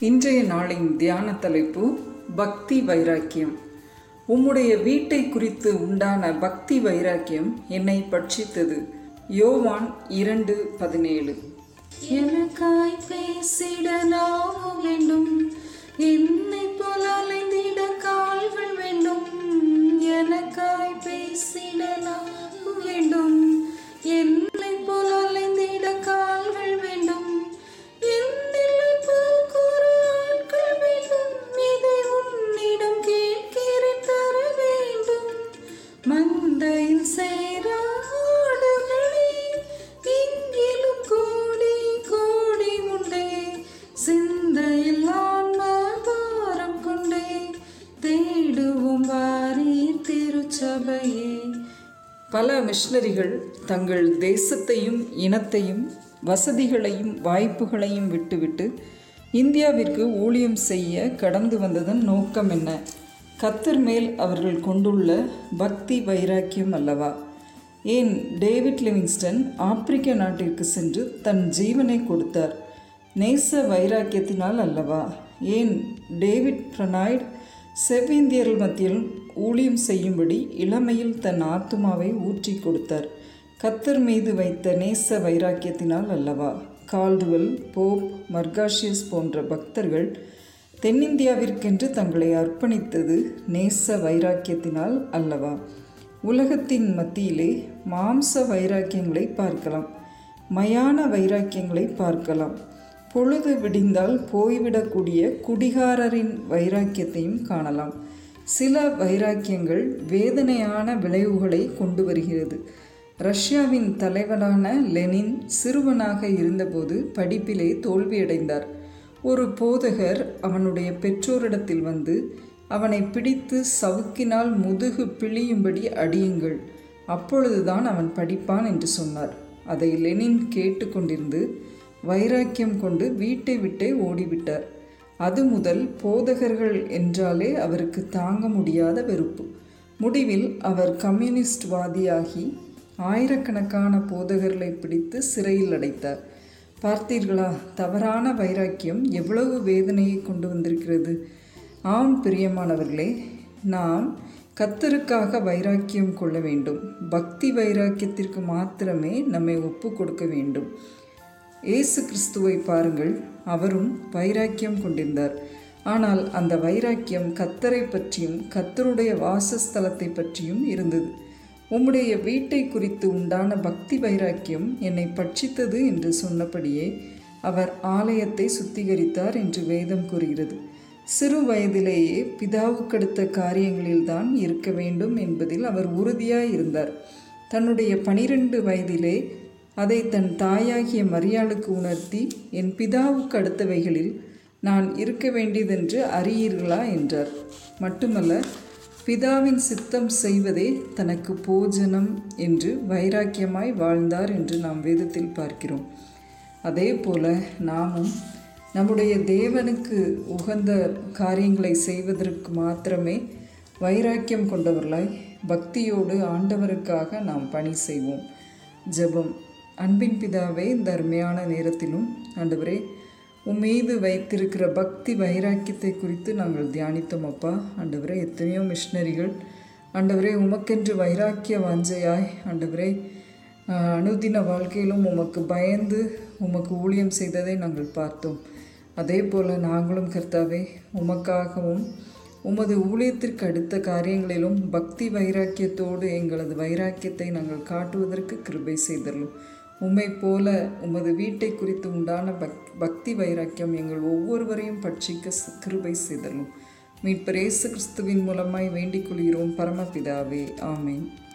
இன்றைய நாளின் தியான தலைப்பு பக்தி வைராக்கியம் உம்முடைய வீட்டை குறித்து உண்டான பக்தி வைராக்கியம் என்னை பட்சித்தது யோவான் இரண்டு பதினேழு எனக்காய் பேசிட நாவு வேண்டும் என்னை போல அலைந்திட கால்கள் வேண்டும் எனக்காய் பேசிட நாவு வேண்டும் என்னை போல அலைந்திட கால்கள் வேண்டும் என்னில் போக்குற ஆட்கள் வேண்டும் இதை உன்னிடம் கேட்கிறேன் தர வேண்டும் மந்தையில் சேர ஆடுகளே இங்கிலும் கோடி கோடி உண்டே சிந்தையில் ஆன்ம பாரம் கொண்டே தேடுவோம் வாரி திருச்சபையே பல மிஷனரிகள் தங்கள் தேசத்தையும் இனத்தையும் வசதிகளையும் வாய்ப்புகளையும் விட்டுவிட்டு இந்தியாவிற்கு ஊழியம் செய்ய கடந்து வந்ததன் நோக்கம் என்ன கத்தர் மேல் அவர்கள் கொண்டுள்ள பக்தி வைராக்கியம் அல்லவா ஏன் டேவிட் லிவிங்ஸ்டன் ஆப்பிரிக்க நாட்டிற்கு சென்று தன் ஜீவனை கொடுத்தார் நேச வைராக்கியத்தினால் அல்லவா ஏன் டேவிட் பிரனாய்ட் செவ்விந்தியர்கள் மத்தியில் ஊழியம் செய்யும்படி இளமையில் தன் ஆத்துமாவை ஊற்றி கொடுத்தார் கத்தர் மீது வைத்த நேச வைராக்கியத்தினால் அல்லவா கால்டுவெல் போப் மர்காஷியஸ் போன்ற பக்தர்கள் தென்னிந்தியாவிற்கென்று தங்களை அர்ப்பணித்தது நேச வைராக்கியத்தினால் அல்லவா உலகத்தின் மத்தியிலே மாம்ச வைராக்கியங்களை பார்க்கலாம் மயான வைராக்கியங்களை பார்க்கலாம் பொழுது விடிந்தால் போய்விடக்கூடிய குடிகாரரின் வைராக்கியத்தையும் காணலாம் சில வைராக்கியங்கள் வேதனையான விளைவுகளை கொண்டு வருகிறது ரஷ்யாவின் தலைவனான லெனின் சிறுவனாக இருந்தபோது படிப்பிலே தோல்வியடைந்தார் ஒரு போதகர் அவனுடைய பெற்றோரிடத்தில் வந்து அவனை பிடித்து சவுக்கினால் முதுகு பிழியும்படி அடியுங்கள் அப்பொழுதுதான் அவன் படிப்பான் என்று சொன்னார் அதை லெனின் கேட்டுக்கொண்டிருந்து வைராக்கியம் கொண்டு வீட்டை விட்டே ஓடிவிட்டார் அது முதல் போதகர்கள் என்றாலே அவருக்கு தாங்க முடியாத வெறுப்பு முடிவில் அவர் கம்யூனிஸ்ட்வாதியாகி ஆயிரக்கணக்கான போதகர்களை பிடித்து சிறையில் அடைத்தார் பார்த்தீர்களா தவறான வைராக்கியம் எவ்வளவு வேதனையை கொண்டு வந்திருக்கிறது ஆம் பிரியமானவர்களே நாம் கத்தருக்காக வைராக்கியம் கொள்ள வேண்டும் பக்தி வைராக்கியத்திற்கு மாத்திரமே நம்மை ஒப்பு கொடுக்க வேண்டும் இயேசு கிறிஸ்துவை பாருங்கள் அவரும் வைராக்கியம் கொண்டிருந்தார் ஆனால் அந்த வைராக்கியம் கத்தரை பற்றியும் கத்தருடைய வாசஸ்தலத்தை பற்றியும் இருந்தது உம்முடைய வீட்டை குறித்து உண்டான பக்தி வைராக்கியம் என்னை பட்சித்தது என்று சொன்னபடியே அவர் ஆலயத்தை சுத்திகரித்தார் என்று வேதம் கூறுகிறது சிறு வயதிலேயே பிதாவுக்கடுத்த காரியங்களில்தான் இருக்க வேண்டும் என்பதில் அவர் உறுதியாய் இருந்தார் தன்னுடைய பனிரெண்டு வயதிலே அதை தன் தாயாகிய மரியாளுக்கு உணர்த்தி என் பிதாவுக்கு அடுத்தவைகளில் நான் இருக்க வேண்டியதென்று அறியீர்களா என்றார் மட்டுமல்ல பிதாவின் சித்தம் செய்வதே தனக்கு போஜனம் என்று வைராக்கியமாய் வாழ்ந்தார் என்று நாம் வேதத்தில் பார்க்கிறோம் அதே போல நாமும் நம்முடைய தேவனுக்கு உகந்த காரியங்களை செய்வதற்கு மாத்திரமே வைராக்கியம் கொண்டவர்களாய் பக்தியோடு ஆண்டவருக்காக நாம் பணி செய்வோம் ஜெபம் அன்பின் பிதாவே இந்த அருமையான நேரத்திலும் ஆண்டவரே உன் மீது வைத்திருக்கிற பக்தி வைராக்கியத்தை குறித்து நாங்கள் தியானித்தோம் அப்பா ஆண்டவரே எத்தனையோ மிஷினரிகள் ஆண்டவரே உமக்கென்று வைராக்கிய வாஞ்சையாய் ஆண்டவரே அனுதின வாழ்க்கையிலும் உமக்கு பயந்து உமக்கு ஊழியம் செய்ததை நாங்கள் பார்த்தோம் அதே போல் நாங்களும் கர்த்தாவே உமக்காகவும் உமது ஊழியத்திற்கு அடுத்த காரியங்களிலும் பக்தி வைராக்கியத்தோடு எங்களது வைராக்கியத்தை நாங்கள் காட்டுவதற்கு கிருபை செய்தரலும் உம்மை போல உமது வீட்டை குறித்து உண்டான பக் பக்தி வைராக்கியம் எங்கள் ஒவ்வொருவரையும் பட்சிக்க கிருபை செய்தலும் மீட்பரேசு கிறிஸ்துவின் மூலமாய் வேண்டிக் கொள்கிறோம் பரமபிதாவே ஆமேன்